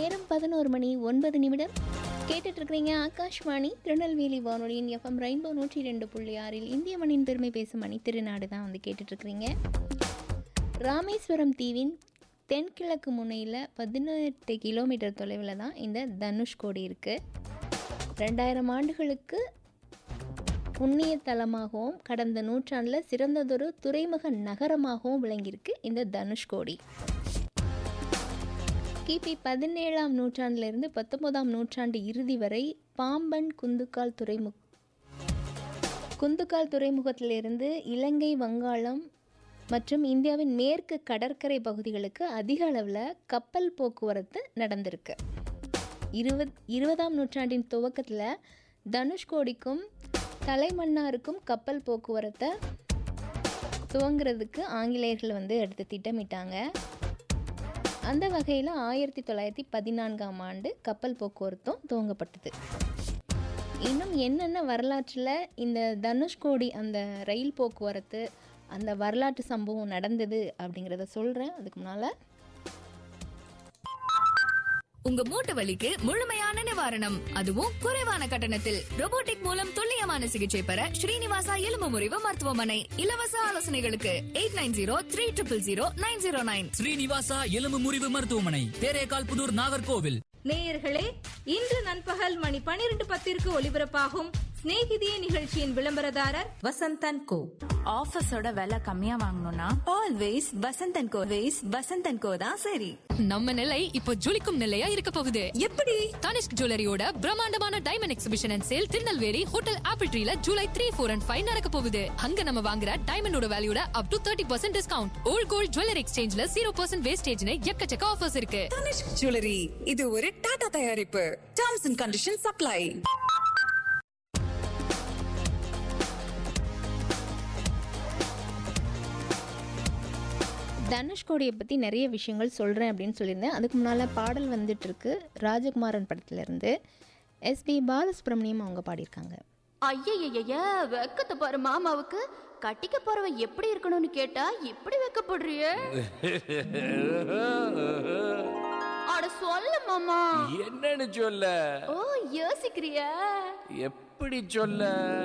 நேரம் பதினோரு மணி ஒன்பது நிமிடம் கேட்டுட்டு இருக்கிறீங்க ஆகாஷ்வாணி திருநெல்வேலி வானொலியின் எஃப்எம் ரெயின்போ நூற்றி ரெண்டு புள்ளி ஆறில் இந்திய மண்ணின் பெருமை பேசும் மணி திருநாடு தான் வந்து கேட்டுட்டு இருக்கிறீங்க ராமேஸ்வரம் தீவின் தென்கிழக்கு முனையில் பதினெட்டு கிலோமீட்டர் தொலைவில் தான் இந்த தனுஷ்கோடி இருக்குது ரெண்டாயிரம் ஆண்டுகளுக்கு புண்ணிய தலமாகவும் கடந்த நூற்றாண்டில் சிறந்ததொரு துறைமுக நகரமாகவும் விளங்கியிருக்கு இந்த தனுஷ்கோடி கிபி பதினேழாம் நூற்றாண்டிலிருந்து பத்தொன்பதாம் நூற்றாண்டு இறுதி வரை பாம்பன் குந்துக்கால் துறைமுக குந்துக்கால் துறைமுகத்திலிருந்து இலங்கை வங்காளம் மற்றும் இந்தியாவின் மேற்கு கடற்கரை பகுதிகளுக்கு அதிக அளவில் கப்பல் போக்குவரத்து நடந்திருக்கு இருபத் இருபதாம் நூற்றாண்டின் துவக்கத்தில் தனுஷ்கோடிக்கும் தலைமன்னாருக்கும் கப்பல் போக்குவரத்தை துவங்குறதுக்கு ஆங்கிலேயர்கள் வந்து எடுத்து திட்டமிட்டாங்க அந்த வகையில் ஆயிரத்தி தொள்ளாயிரத்தி பதினான்காம் ஆண்டு கப்பல் போக்குவரத்தும் துவங்கப்பட்டது இன்னும் என்னென்ன வரலாற்றில் இந்த தனுஷ்கோடி அந்த ரயில் போக்குவரத்து அந்த வரலாற்று சம்பவம் நடந்தது அப்படிங்கிறத சொல்கிறேன் அதுக்கு முன்னால் உங்க மூட்டு வலிக்கு முழுமையான நிவாரணம் அதுவும் குறைவான கட்டணத்தில் robotic மூலம் துல்லியமான சிகிச்சை பெற ஸ்ரீனிவாசா எலும்பு முறிவு மருத்துவமனை இலவச ஆலோசனைகளுக்கு eight nine zero three triple zero nine zero nine Srinivasa எலும்பு முறிவு மருத்துவமனை தேரேகால் புதூர் நாகர்கோவில் நேயர்களே இன்று நண்பகல் மணி பனிரெண்டு பத்திற்கு ஒலிபரப்பாகும் சிநேகிதியே நிகழ்ச்சியின் விளம்பரதாரர் வசந்தன் கோ ஆஃபீஸோட விலை கம்மியா வாங்கணும்னா always Vasanthan co ways Vasanthan co தான் சரி நம்ம நிலை இப்போ ஜொலிக்கும் நிலையா இருக்க போகுது எப்படி தனிஷ்க் ஜுவல்லரியோட பிரம்மாண்டமான diamond exhibition and sale Tirunelveli hotel apple ட்ரீல July three four and five நடக்க போகுது அங்க நம்ம வாங்குற டைமண்டோட வேல்யூட up to thirty percent discount old gold jewellery எக்ஸ்சேஞ்ச்ல ஜீரோ பர்சன்ட் வேஸ்டேஜ்னு எக்கச்சக்க ஆஃபர்ஸ் இருக்கு தனிஷ்க் ஜுவல்லரி இது ஒரு டாடா தயாரிப்பு டர்ம்ஸ் அண்ட் கண்டிஷன் சப்ளை தனுஷ்கோடியை பற்றி நிறைய விஷயங்கள் சொல்கிறேன் அப்படின்னு சொல்லியிருந்தேன் அதுக்கு முன்னால் பாடல் வந்துட்டுருக்கு ராஜகுமாரன் படத்துலேருந்து எஸ்பி பாலசுப்ரமணியம் அவங்க பாடியிருக்காங்க ஐயய்யய்ய வெக்கத்தை பாரு மாமாவுக்கு கட்டிக்க போறவன் எப்படி இருக்கணும்னு கேட்டா இப்படி வெக்கப்படுறியே அட சொல்ல மாமா என்னன்னு சொல்ல ஓ யோசிக்கிறியா எப்படி சொல்ல